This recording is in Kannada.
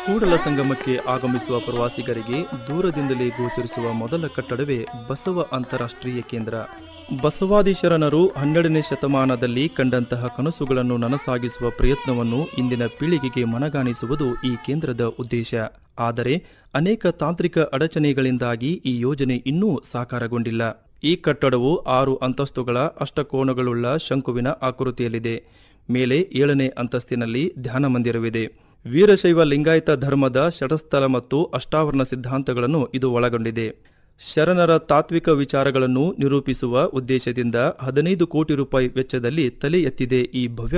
ಕೂಡಲ ಸಂಗಮಕ್ಕೆ ಆಗಮಿಸುವ ಪ್ರವಾಸಿಗರಿಗೆ ದೂರದಿಂದಲೇ ಗೋಚರಿಸುವ ಮೊದಲ ಕಟ್ಟಡವೇ ಬಸವ ಅಂತಾರಾಷ್ಟ್ರೀಯ ಕೇಂದ್ರ ಬಸವಾದಿಶರಣರು ಹನ್ನೆರಡನೇ ಶತಮಾನದಲ್ಲಿ ಕಂಡಂತಹ ಕನಸುಗಳನ್ನು ನನಸಾಗಿಸುವ ಪ್ರಯತ್ನವನ್ನು ಇಂದಿನ ಪೀಳಿಗೆಗೆ ಮನಗಾಣಿಸುವುದು ಈ ಕೇಂದ್ರದ ಉದ್ದೇಶ ಆದರೆ ಅನೇಕ ತಾಂತ್ರಿಕ ಅಡಚಣೆಗಳಿಂದಾಗಿ ಈ ಯೋಜನೆ ಇನ್ನೂ ಸಾಕಾರಗೊಂಡಿಲ್ಲ ಈ ಕಟ್ಟಡವು ಆರು ಅಂತಸ್ತುಗಳ ಅಷ್ಟಕೋನಗಳುಳ್ಳ ಶಂಕುವಿನ ಆಕೃತಿಯಲ್ಲಿದೆ ಮೇಲೆ ಏಳನೇ ಅಂತಸ್ತಿನಲ್ಲಿ ಧ್ಯಾನ ಮಂದಿರವಿದೆ ವೀರಶೈವ ಲಿಂಗಾಯತ ಧರ್ಮದ ಷಟಸ್ಥಲ ಮತ್ತು ಅಷ್ಟಾವರಣ ಸಿದ್ಧಾಂತಗಳನ್ನು ಇದು ಒಳಗೊಂಡಿದೆ ಶರಣರ ತಾತ್ವಿಕ ವಿಚಾರಗಳನ್ನು ನಿರೂಪಿಸುವ ಉದ್ದೇಶದಿಂದ ಹದಿನೈದು ಕೋಟಿ ರೂಪಾಯಿ ವೆಚ್ಚದಲ್ಲಿ ತಲೆ ಎತ್ತಿದೆ ಈ ಭವ್ಯ